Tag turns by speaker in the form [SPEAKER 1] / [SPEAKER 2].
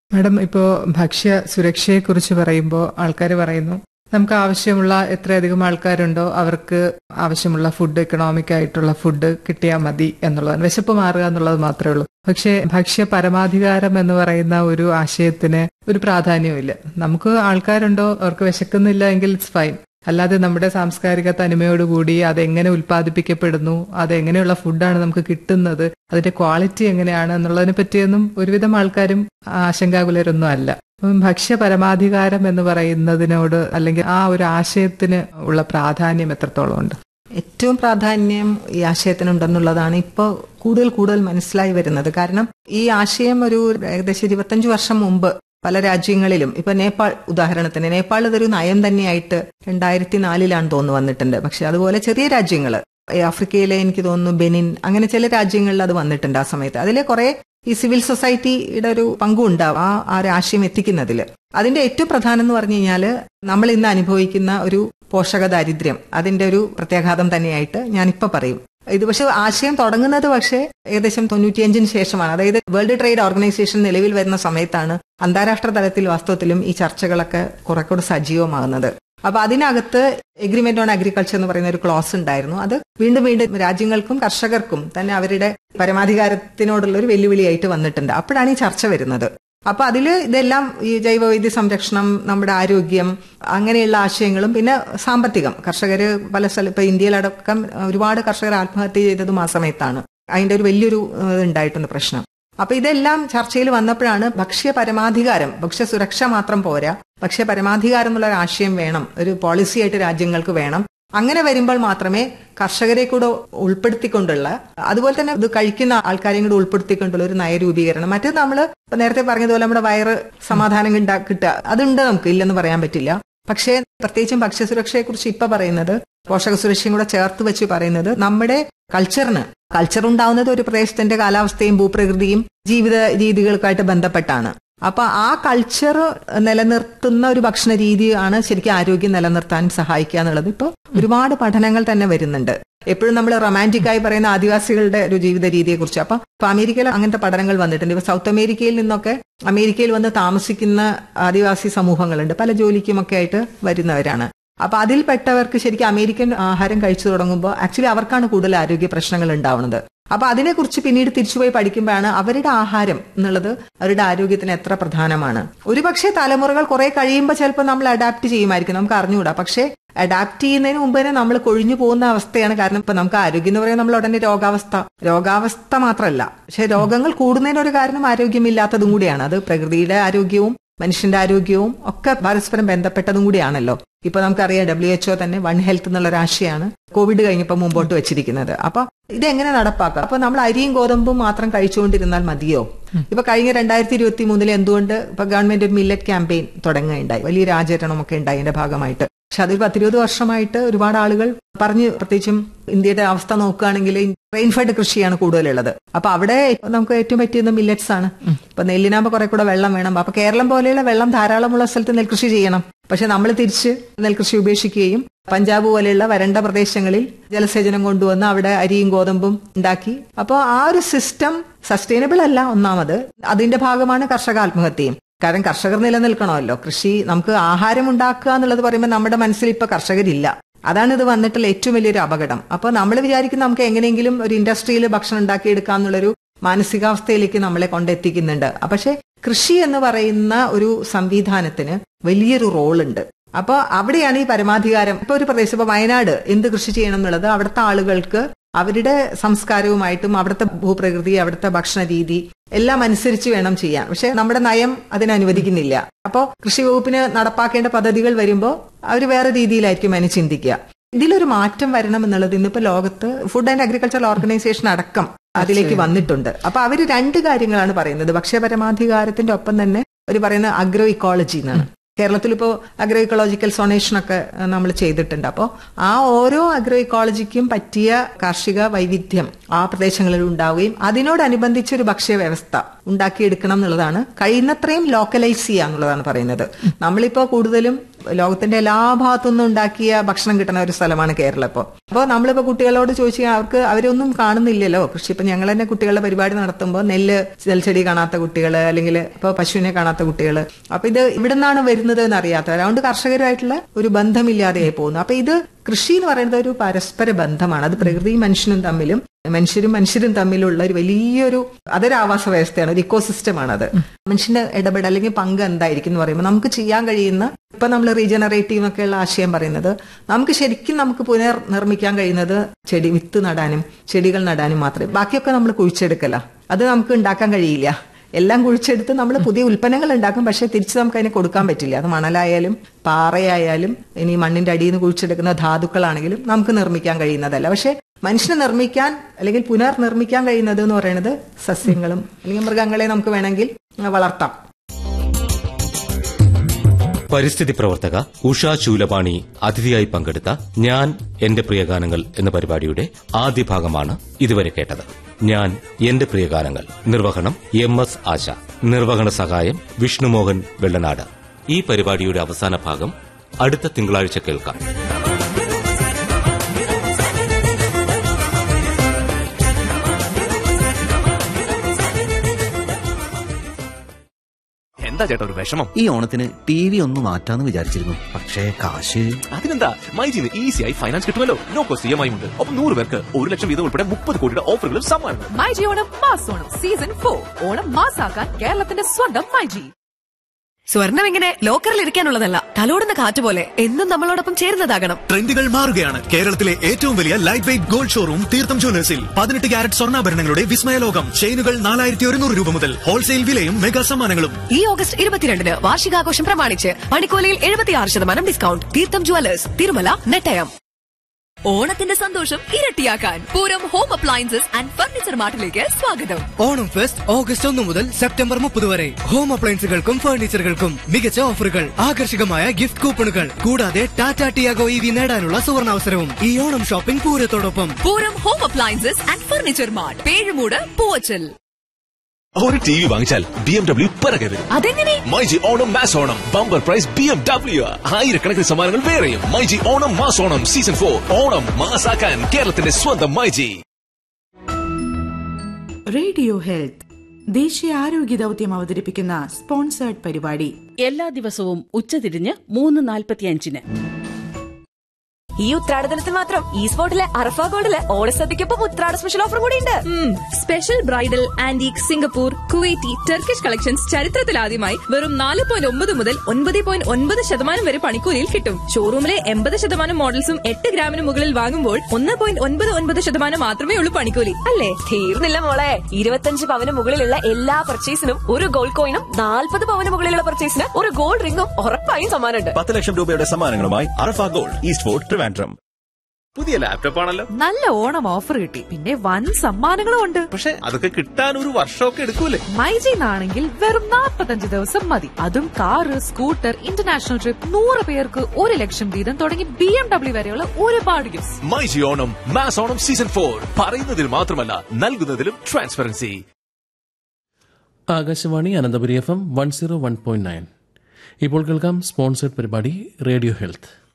[SPEAKER 1] madam ഇപ്പോൾ ഭക്ഷ്യ സുരക്ഷയെക്കുറിച്ച് പറയുമ്പോൾ ആൾക്കാർ പറയുന്നു നമുക്ക് ആവശ്യമുള്ള എത്രയധികം ആൾക്കാരുണ്ടോ അവർക്ക് ആവശ്യമുള്ള ഫുഡ് എക്കണോമിക് ആയിട്ടുള്ള ഫുഡ് കിട്ടിയാൽ മതി എന്നുള്ളതാണ് വിശപ്പ് മാറുക എന്നുള്ളത് മാത്രമേ ഉള്ളൂ പക്ഷേ ഭക്ഷ്യ പരമാധികാരം എന്ന് പറയുന്ന ഒരു ആശയത്തിന് ഒരു പ്രാധാന്യവുമില്ല നമുക്ക് ആൾക്കാരുണ്ടോ അവർക്ക് വിശക്കുന്നില്ല എങ്കിൽ ഇറ്റ്സ് ഫൈൻ അല്ലാതെ നമ്മുടെ സാംസ്കാരിക തനിമയോടുകൂടി അതെങ്ങനെ ഉൽപ്പാദിപ്പിക്കപ്പെടുന്നു അതെങ്ങനെയുള്ള ഫുഡാണ് നമുക്ക് കിട്ടുന്നത് അതിന്റെ ക്വാളിറ്റി എങ്ങനെയാണ് എന്നുള്ളതിനെ പറ്റിയൊന്നും ഒരുവിധം ആൾക്കാരും ആശങ്കാകുലരൊന്നും അല്ല അപ്പം ഭക്ഷ്യ പരമാധികാരം എന്ന് പറയുന്നതിനോട് അല്ലെങ്കിൽ ആ ഒരു ആശയത്തിന് ഉള്ള പ്രാധാന്യം എത്രത്തോളം ഉണ്ട്
[SPEAKER 2] ഏറ്റവും പ്രാധാന്യം ഈ ആശയത്തിനുണ്ടെന്നുള്ളതാണ് ഇപ്പോൾ കൂടുതൽ കൂടുതൽ മനസ്സിലായി വരുന്നത് കാരണം ഈ ആശയം ഒരു ഏകദേശം ഇരുപത്തഞ്ച് വർഷം മുമ്പ് പല രാജ്യങ്ങളിലും ഇപ്പൊ നേപ്പാൾ ഉദാഹരണത്തിന് നേപ്പാൾ ഇതൊരു നയം തന്നെയായിട്ട് രണ്ടായിരത്തി നാലിലാണ് തോന്നുന്നു വന്നിട്ടുണ്ട് പക്ഷെ അതുപോലെ ചെറിയ രാജ്യങ്ങള് ഈ ആഫ്രിക്കയിലെ എനിക്ക് തോന്നുന്നു ബെനിൻ അങ്ങനെ ചില രാജ്യങ്ങളിൽ അത് വന്നിട്ടുണ്ട് ആ സമയത്ത് അതിലെ കുറെ ഈ സിവിൽ സൊസൈറ്റിയുടെ ഒരു പങ്കുണ്ടാവും ആ ആ ഒരു ആശയം എത്തിക്കുന്നതിൽ അതിന്റെ ഏറ്റവും പ്രധാനം എന്ന് പറഞ്ഞു കഴിഞ്ഞാല് നമ്മൾ ഇന്ന് അനുഭവിക്കുന്ന ഒരു പോഷക ദാരിദ്ര്യം അതിന്റെ ഒരു പ്രത്യാഘാതം തന്നെയായിട്ട് ഞാനിപ്പോ പറയും ഇത് പക്ഷെ ആശയം തുടങ്ങുന്നത് പക്ഷേ ഏകദേശം തൊണ്ണൂറ്റിയഞ്ചിന് ശേഷമാണ് അതായത് വേൾഡ് ട്രേഡ് ഓർഗനൈസേഷൻ നിലവിൽ വരുന്ന സമയത്താണ് അന്താരാഷ്ട്ര തലത്തിൽ വാസ്തവത്തിലും ഈ ചർച്ചകളൊക്കെ കുറെ കൂടെ സജീവമാകുന്നത് അപ്പൊ അതിനകത്ത് എഗ്രിമെന്റ് ഓൺ അഗ്രികൾച്ചർ എന്ന് പറയുന്ന ഒരു ക്ലോസ് ഉണ്ടായിരുന്നു അത് വീണ്ടും വീണ്ടും രാജ്യങ്ങൾക്കും കർഷകർക്കും തന്നെ അവരുടെ പരമാധികാരത്തിനോടുള്ള ഒരു വെല്ലുവിളിയായിട്ട് വന്നിട്ടുണ്ട് അപ്പോഴാണ് ഈ ചർച്ച വരുന്നത് അപ്പൊ അതില് ഇതെല്ലാം ഈ ജൈവവൈദ്യ സംരക്ഷണം നമ്മുടെ ആരോഗ്യം അങ്ങനെയുള്ള ആശയങ്ങളും പിന്നെ സാമ്പത്തികം കർഷകര് പല സ്ഥലം ഇപ്പൊ ഇന്ത്യയിലടക്കം ഒരുപാട് കർഷകർ ആത്മഹത്യ ചെയ്തതും ആ സമയത്താണ് അതിന്റെ ഒരു വലിയൊരു ഏഹ്, ഉണ്ടായിട്ടുണ്ട് പ്രശ്നം അപ്പൊ ഇതെല്ലാം ചർച്ചയിൽ വന്നപ്പോഴാണ് ഭക്ഷ്യ പരമാധികാരം ഭക്ഷ്യ സുരക്ഷ മാത്രം പോരാ ഭക്ഷ്യ പരമാധികാരം എന്നുള്ള ഒരു ആശയം വേണം ഒരു പോളിസി ആയിട്ട് രാജ്യങ്ങൾക്ക് വേണം അങ്ങനെ വരുമ്പോൾ മാത്രമേ കർഷകരെ കൂടെ ഉൾപ്പെടുത്തിക്കൊണ്ടുള്ള അതുപോലെ തന്നെ ഇത് കഴിക്കുന്ന ആൾക്കാരെയും കൂടെ ഉൾപ്പെടുത്തിക്കൊണ്ടുള്ള ഒരു നയരൂപീകരണം മറ്റേത് നമ്മൾ നേരത്തെ പറഞ്ഞതുപോലെ നമ്മുടെ വയറ് സമാധാനം ഉണ്ടാ- കിട്ടുക അതുണ്ട് നമുക്ക് ഇല്ലെന്ന് പറയാൻ പറ്റില്ല പക്ഷേ പ്രത്യേകിച്ചും ഭക്ഷ്യസുരക്ഷയെ കുറിച്ച് ഇപ്പൊ പറയുന്നത് പോഷക സുരക്ഷയും കൂടെ ചേർത്ത് വെച്ച് പറയുന്നത് നമ്മുടെ കൾച്ചറിന് കൾച്ചർ ഉണ്ടാവുന്നത് ഒരു പ്രദേശത്തിന്റെ കാലാവസ്ഥയും ഭൂപ്രകൃതിയും ജീവിത രീതികൾക്കായിട്ട് ബന്ധപ്പെട്ടാണ് അപ്പൊ ആ കൾച്ചർ നിലനിർത്തുന്ന ഒരു ഭക്ഷണ രീതിയാണ് ശരിക്കും ആരോഗ്യം നിലനിർത്താൻ സഹായിക്കുക എന്നുള്ളത് ഇപ്പൊ ഒരുപാട് പഠനങ്ങൾ തന്നെ വരുന്നുണ്ട് എപ്പോഴും നമ്മൾ റൊമാൻറ്റിക് ആയി പറയുന്ന ആദിവാസികളുടെ ഒരു ജീവിത രീതിയെ കുറിച്ച് അപ്പൊ ഇപ്പൊ അമേരിക്കയിൽ അങ്ങനത്തെ പഠനങ്ങൾ വന്നിട്ടുണ്ട് ഇപ്പൊ സൗത്ത് അമേരിക്കയിൽ നിന്നൊക്കെ അമേരിക്കയിൽ വന്ന് താമസിക്കുന്ന ആദിവാസി സമൂഹങ്ങളുണ്ട് പല ജോലിക്കുമൊക്കെ ആയിട്ട് വരുന്നവരാണ് അപ്പൊ അതിൽപ്പെട്ടവർക്ക് ശരിക്കും അമേരിക്കൻ ആഹാരം കഴിച്ചു തുടങ്ങുമ്പോൾ ആക്ച്വലി അവർക്കാണ് കൂടുതൽ ആരോഗ്യ പ്രശ്നങ്ങൾ ഉണ്ടാവുന്നത് അപ്പൊ അതിനെക്കുറിച്ച് പിന്നീട് തിരിച്ചുപോയി പഠിക്കുമ്പോഴാണ് അവരുടെ ആഹാരം എന്നുള്ളത് അവരുടെ ആരോഗ്യത്തിന് എത്ര പ്രധാനമാണ് ഒരുപക്ഷെ തലമുറകൾ കുറെ കഴിയുമ്പോൾ ചിലപ്പോൾ നമ്മൾ അഡാപ്റ്റ് ചെയ്യുമായിരിക്കും നമുക്ക് അറിഞ്ഞുകൂടാ പക്ഷേ അഡാപ്റ്റ് ചെയ്യുന്നതിന് മുമ്പ് തന്നെ നമ്മൾ കൊഴിഞ്ഞു പോകുന്ന അവസ്ഥയാണ് കാരണം ഇപ്പൊ നമുക്ക് ആരോഗ്യം എന്ന് പറയുന്നത് നമ്മൾ ഉടനെ രോഗാവസ്ഥ രോഗാവസ്ഥ മാത്രമല്ല പക്ഷെ രോഗങ്ങൾ കൂടുന്നതിന് ഒരു കാരണം ആരോഗ്യമില്ലാത്തതും കൂടിയാണ് അത് പ്രകൃതിയുടെ ആരോഗ്യവും മനുഷ്യന്റെ ആരോഗ്യവും ഒക്കെ പരസ്പരം ബന്ധപ്പെട്ടതും കൂടിയാണല്ലോ ഇപ്പൊ നമുക്കറിയാം ഡബ്ല്യു എച്ച്ഒ തന്നെ വൺ ഹെൽത്ത് എന്നുള്ള ഒരു ആശയമാണ് കോവിഡ് കഴിഞ്ഞപ്പോൾ മുമ്പോട്ട് വെച്ചിരിക്കുന്നത് അപ്പൊ ഇതെങ്ങനെ നടപ്പാക്കാം അപ്പൊ നമ്മൾ അരിയും ഗോതമ്പും മാത്രം കഴിച്ചുകൊണ്ടിരുന്നാൽ മതിയോ ഇപ്പൊ കഴിഞ്ഞ രണ്ടായിരത്തി ഇരുപത്തി മൂന്നിൽ എന്തുകൊണ്ട് ഇപ്പൊ ഗവൺമെന്റ് ഒരു മില്ലറ്റ് ക്യാമ്പയിൻ തുടങ്ങുകയുണ്ടായി വലിയൊരു ആചരണമൊക്കെ ഉണ്ടായി അതിന്റെ ഭാഗമായിട്ട് പക്ഷെ അതിൽ പത്തിരുപത് വർഷമായിട്ട് ഒരുപാട് ആളുകൾ പറഞ്ഞു പ്രത്യേകിച്ചും ഇന്ത്യയുടെ അവസ്ഥ നോക്കുകയാണെങ്കിൽ റെയിൻഫെഡ് കൃഷിയാണ് കൂടുതലുള്ളത് അപ്പൊ അവിടെ നമുക്ക് ഏറ്റവും പറ്റിയത് മില്ലറ്റ്സ് ആണ് ഇപ്പൊ നെല്ലിനാകുമ്പോൾ കുറെ കൂടെ വെള്ളം വേണം അപ്പൊ കേരളം പോലെയുള്ള വെള്ളം ധാരാളമുള്ള സ്ഥലത്ത് നെൽകൃഷി ചെയ്യണം പക്ഷെ നമ്മൾ തിരിച്ച് നെൽകൃഷി ഉപേക്ഷിക്കുകയും പഞ്ചാബ് പോലെയുള്ള വരണ്ട പ്രദേശങ്ങളിൽ ജലസേചനം കൊണ്ടുവന്ന് അവിടെ അരിയും ഗോതമ്പും ഉണ്ടാക്കി അപ്പോൾ ആ ഒരു സിസ്റ്റം സസ്റ്റൈനബിൾ അല്ല ഒന്നാമത് അതിന്റെ ഭാഗമാണ് കർഷക ആത്മഹത്യയും കാരണം കർഷകർ നിലനിൽക്കണമല്ലോ കൃഷി നമുക്ക് ആഹാരം ഉണ്ടാക്കുക എന്നുള്ളത് പറയുമ്പോൾ നമ്മുടെ മനസ്സിൽ ഇപ്പൊ കർഷകരില്ല അതാണ് ഇത് വന്നിട്ടുള്ള ഏറ്റവും വലിയൊരു അപകടം അപ്പൊ നമ്മൾ വിചാരിക്കും നമുക്ക് എങ്ങനെയെങ്കിലും ഒരു ഇൻഡസ്ട്രിയിൽ ഭക്ഷണം ഉണ്ടാക്കിയെടുക്കാം എന്നുള്ളൊരു മാനസികാവസ്ഥയിലേക്ക് നമ്മളെ കൊണ്ടെത്തിക്കുന്നുണ്ട് പക്ഷെ കൃഷി എന്ന് പറയുന്ന ഒരു സംവിധാനത്തിന് വലിയൊരു റോളുണ്ട് അപ്പൊ അവിടെയാണ് ഈ പരമാധികാരം ഇപ്പൊ ഒരു പ്രദേശം ഇപ്പൊ വയനാട് എന്ത് കൃഷി ചെയ്യണം എന്നുള്ളത് അവിടുത്തെ ആളുകൾക്ക് അവരുടെ സംസ്കാരവുമായിട്ടും അവിടുത്തെ ഭൂപ്രകൃതി അവിടുത്തെ ഭക്ഷണ രീതി എല്ലാം അനുസരിച്ച് വേണം ചെയ്യാൻ പക്ഷെ നമ്മുടെ നയം അതിന് അനുവദിക്കുന്നില്ല അപ്പോൾ കൃഷി വകുപ്പിന് നടപ്പാക്കേണ്ട പദ്ധതികൾ വരുമ്പോൾ അവർ വേറെ രീതിയിലായിരിക്കും അതിന് ചിന്തിക്കുക ഇതിലൊരു മാറ്റം വരണം എന്നുള്ളത് ഇന്നിപ്പോ ലോകത്ത് ഫുഡ് ആൻഡ് അഗ്രികൾച്ചറൽ ഓർഗനൈസേഷൻ അടക്കം അതിലേക്ക് വന്നിട്ടുണ്ട് അപ്പൊ അവര് രണ്ട് കാര്യങ്ങളാണ് പറയുന്നത് ഭക്ഷ്യപരമാധികാരത്തിന്റെ ഒപ്പം തന്നെ അവർ പറയുന്ന അഗ്രോ ഇക്കോളജി എന്നാണ് കേരളത്തിൽ ഇപ്പോൾ അഗ്രോ ഇക്കോളജിക്കൽ സൊണേഷൻ ഒക്കെ നമ്മൾ ചെയ്തിട്ടുണ്ട് അപ്പോൾ ആ ഓരോ അഗ്രോ ഇക്കോളജിക്കും പറ്റിയ കാർഷിക വൈവിധ്യം ആ പ്രദേശങ്ങളിൽ ഉണ്ടാവുകയും അതിനോടനുബന്ധിച്ച് ഒരു ഭക്ഷ്യ വ്യവസ്ഥ ഉണ്ടാക്കിയെടുക്കണം എന്നുള്ളതാണ് കഴിയുന്നത്രയും ലോക്കലൈസ് ചെയ്യുക എന്നുള്ളതാണ് പറയുന്നത് നമ്മളിപ്പോൾ കൂടുതലും ലോകത്തിന്റെ എല്ലാ ഭാഗത്തുനിന്നും ഉണ്ടാക്കിയ ഭക്ഷണം കിട്ടുന്ന ഒരു സ്ഥലമാണ് കേരളം ഇപ്പോൾ അപ്പോൾ നമ്മളിപ്പോൾ കുട്ടികളോട് ചോദിച്ചാൽ അവർക്ക് അവരൊന്നും കാണുന്നില്ലല്ലോ കൃഷി ഇപ്പം ഞങ്ങൾ തന്നെ കുട്ടികളുടെ പരിപാടി നടത്തുമ്പോൾ നെല്ല് നെൽച്ചെടി കാണാത്ത കുട്ടികൾ അല്ലെങ്കിൽ ഇപ്പോൾ പശുവിനെ കാണാത്ത കുട്ടികൾ അപ്പൊ ഇത് ഇവിടെ നിന്നാണ് വരുന്നത് എന്ന് അറിയാത്തവർ അതുകൊണ്ട് കർഷകരുമായിട്ടുള്ള ഒരു ബന്ധമില്ലാതെയായി പോകുന്നു അപ്പൊ ഇത് കൃഷി എന്ന് പറയുന്നത് ഒരു പരസ്പര ബന്ധമാണ് അത് പ്രകൃതിയും മനുഷ്യനും തമ്മിലും മനുഷ്യരും മനുഷ്യരും തമ്മിലുള്ള ഒരു വലിയൊരു അതൊരു ആവാസ വ്യവസ്ഥയാണ് ഒരു ഇക്കോസിസ്റ്റമാണ് അത് മനുഷ്യന്റെ ഇടപെടൽ അല്ലെങ്കിൽ പങ്ക് എന്തായിരിക്കും എന്ന് പറയുമ്പോൾ നമുക്ക് ചെയ്യാൻ കഴിയുന്ന ഇപ്പൊ നമ്മൾ റീജനറേറ്റീവ് ഒക്കെയുള്ള ആശയം പറയുന്നത് നമുക്ക് ശരിക്കും നമുക്ക് പുനർ നിർമ്മിക്കാൻ കഴിയുന്നത് ചെടി വിത്ത് നടാനും ചെടികൾ നടാനും മാത്രമേ ബാക്കിയൊക്കെ നമ്മൾ കുഴിച്ചെടുക്കല അത് നമുക്ക് ഉണ്ടാക്കാൻ കഴിയില്ല എല്ലാം കുഴിച്ചെടുത്ത് നമ്മൾ പുതിയ ഉൽപ്പന്നങ്ങൾ ഉണ്ടാക്കും പക്ഷെ തിരിച്ച് നമുക്ക് അതിനെ കൊടുക്കാൻ പറ്റില്ല അത് മണലായാലും പാറയായാലും ഇനി മണ്ണിന്റെ അടിയിൽ നിന്ന് കുഴിച്ചെടുക്കുന്ന ധാതുക്കളാണെങ്കിലും നമുക്ക് നിർമ്മിക്കാൻ കഴിയുന്നതല്ല പക്ഷെ മനുഷ്യനെ നിർമ്മിക്കാൻ അല്ലെങ്കിൽ പുനർനിർമ്മിക്കാൻ കഴിയുന്നത് എന്ന് പറയുന്നത് സസ്യങ്ങളും അല്ലെങ്കിൽ മൃഗങ്ങളെ നമുക്ക് വേണമെങ്കിൽ വളർത്താം
[SPEAKER 3] പരിസ്ഥിതി പ്രവർത്തക ഉഷ ശൂലപാണി അതിഥിയായി പങ്കെടുത്ത ഞാൻ എന്റെ പ്രിയഗാനങ്ങൾ എന്ന പരിപാടിയുടെ ആദ്യ ഭാഗമാണ് ഇതുവരെ കേട്ടത് ഞാൻ എന്റെ പ്രിയഗാനങ്ങൾ നിർവഹണം എം എസ് ആശ നിർവഹണ സഹായം വിഷ്ണുമോഹൻ വെള്ളനാട് ഈ പരിപാടിയുടെ അവസാന ഭാഗം അടുത്ത തിങ്കളാഴ്ച കേൾക്കാം
[SPEAKER 4] എന്താ ചേട്ടാ ഒരു വിഷമം
[SPEAKER 5] ഈ ഓണത്തിന് ടി വി ഒന്ന് മാറ്റാന്ന് വിചാരിച്ചിരുന്നു പക്ഷേ കാശ്
[SPEAKER 4] അതിനെന്താ മൈജിന്ന് ഈസിയായി ഫൈനാൻസ് കിട്ടുമല്ലോ no cost E M I ഉണ്ട് ഒപ്പം നൂറ് പേർക്ക് ഒരു ലക്ഷം വീതം ഉൾപ്പെടെ മുപ്പത് കോടിയുടെ ഓഫറുകളും സമ്മാനങ്ങളും
[SPEAKER 6] myG Onam mass Onam season for Onam മാസാക്കാൻ കേരളത്തിന്റെ സ്വന്തം മൈജി സ്വർണം ഇങ്ങനെ ലോക്കറിൽ ഇരിക്കാനുള്ളതല്ല തലോടുന്ന കാറ്റ് പോലെ എന്നും നമ്മളോടൊപ്പം ചേരുന്നതാകണം
[SPEAKER 7] ട്രെൻഡുകൾ മാറുകയാണ് കേരളത്തിലെ ഏറ്റവും വലിയ ലൈറ്റ് വെയിറ്റ് ഗോൾഡ് ഷോറൂം തീർത്ഥം ജ്വല്ലേഴ്സിൽ പതിനെട്ട് ക്യാരറ്റ് സ്വർണ്ണാഭരണങ്ങളുടെ വിസ്മയ ലോകം ചെയിനുകൾ നാലായിരത്തി ഒരുന്നൂറ് രൂപ മുതൽ ഹോൾസെയിൽ വിലയും മെഗാ സമ്മാനങ്ങളും
[SPEAKER 6] ഈ ഓഗസ്റ്റ് ഇരുപത്തിരണ്ടിന് വാർഷികാഘോഷം പ്രമാണിച്ച് പണിക്കോലയിൽ എഴുപത്തിയാറ് ശതമാനം ഡിസ്കൗണ്ട് തീർത്ഥം ജുവലേഴ്സ് തിരുമല നെട്ടയം ഓണത്തിന്റെ സന്തോഷം ഇരട്ടിയാക്കാൻ Pooram home appliances and furniture മാർട്ടിലേക്ക് സ്വാഗതം
[SPEAKER 8] ഓണം ഫെസ്റ്റ് ഓഗസ്റ്റ് ഒന്ന് മുതൽ സെപ്റ്റംബർ മുപ്പത് വരെ ഹോം അപ്ലയൻസുകൾക്കും ഫർണിച്ചറുകൾക്കും മികച്ച ഓഫറുകൾ ആകർഷകമായ ഗിഫ്റ്റ് കൂപ്പണുകൾ കൂടാതെ ടാറ്റ ടിയാഗോ ഇ വി നേടാനുള്ള സുവർണാവസരവും ഈ ഓണം ഷോപ്പിംഗ് പൂരത്തോടൊപ്പം
[SPEAKER 6] Pooram home appliances and furniture mart Pezhumoodu Poovachal
[SPEAKER 4] ഒരു ടി വി വാങ്ങിച്ചാൽ ബി എം ഡബ്ല്യു പിറകെ വരും
[SPEAKER 6] അതെങ്ങനെ
[SPEAKER 4] myG Onam mass Onam bumper prize B M W ആയിരക്കണക്കിന് സമ്മാനങ്ങൾ വേറെയും myG Onam mass Onam season for Onam മാസാക്കാൻ കേരളത്തിന്റെ സ്വന്തം മൈജി
[SPEAKER 9] റേഡിയോ ഹെൽത്ത് ദേശീയ ആരോഗ്യ ദൗത്യം അവതരിപ്പിക്കുന്ന സ്പോൺസേർഡ് പരിപാടി
[SPEAKER 10] എല്ലാ ദിവസവും ഉച്ചതിരിഞ്ഞ് മൂന്ന് നാൽപ്പത്തിയഞ്ചിന്
[SPEAKER 6] ഈ ഉത്രാടദിനത്തിൽ മാത്രം ഈ സ്പോട്ടിലെ അറഫ ഗോൾഡിലെ ഓണസദ്യക്കൊപ്പം ഉത്രാട സ്പെഷ്യൽ ഓഫർ കൂടി ഉണ്ട് special bridal antique Singapore Kuwaiti Turkish collections ചരിത്രത്തിലാദ്യമായി വെറും നാല് പോയിന്റ് ഒമ്പത് മുതൽ ഒൻപത് പോയിന്റ് ഒൻപത് ശതമാനം വരെ പണിക്കൂലിയിൽ കിട്ടും ഷോറൂമിലെ എൺപത് ശതമാനം മോഡൽസും എട്ട് ഗ്രാമിന് മുകളിൽ വാങ്ങുമ്പോൾ ഒന്ന് പോയിന്റ് ഒൻപത് ഒൻപത് ശതമാനം മാത്രമേ ഉള്ളൂ പണിക്കൂലി അല്ലേ തീർന്നില്ല മോളെ ഇരുപത്തഞ്ച് പവന് മുകളിലുള്ള എല്ലാ പർച്ചേസിനും ഒരു ഗോൾഡ് കോയിനും നാൽപ്പത് പവന് മുകളിലുള്ള പർച്ചേസിന് ഒരു ഗോൾഡ് റിംഗും ഉറപ്പായും സമ്മാനമുണ്ട്
[SPEAKER 7] പത്ത് ലക്ഷം രൂപയുടെ സമ്മാനങ്ങളുമായി Arafa gold East Fort Trivandrum
[SPEAKER 4] പുതിയ ലാപ്ടോപ്പ് ആണല്ലോ
[SPEAKER 6] നല്ല ഓണം ഓഫർ കിട്ടി പിന്നെ വൻ സമ്മാനങ്ങളും ഉണ്ട്
[SPEAKER 4] പക്ഷെ അതൊക്കെ കിട്ടാൻ ഒരു വർഷമൊക്കെ എടുക്കൂലേ
[SPEAKER 6] മൈജിന്നാണെങ്കിൽ വെറും നാൽപ്പത്തഞ്ച് ദിവസം മതി അതും കാറ് സ്കൂട്ടർ ഇന്റർനാഷണൽ ട്രിപ്പ് നൂറ് പേർക്ക് ഒരു ലക്ഷം വീതം തുടങ്ങി ബി എം ഡബ്ല്യു വരെയുള്ള ഒരുപാട് gift
[SPEAKER 4] myG Onam mass Onam season for പറയുന്നതിൽ മാത്രമല്ല നൽകുന്നതിലും transparency
[SPEAKER 11] Akashvani Ananthapuri F M one zero one point nine ഇപ്പോൾ കേൾക്കാം സ്പോൺസേഡ് പരിപാടി റേഡിയോ ഹെൽത്ത്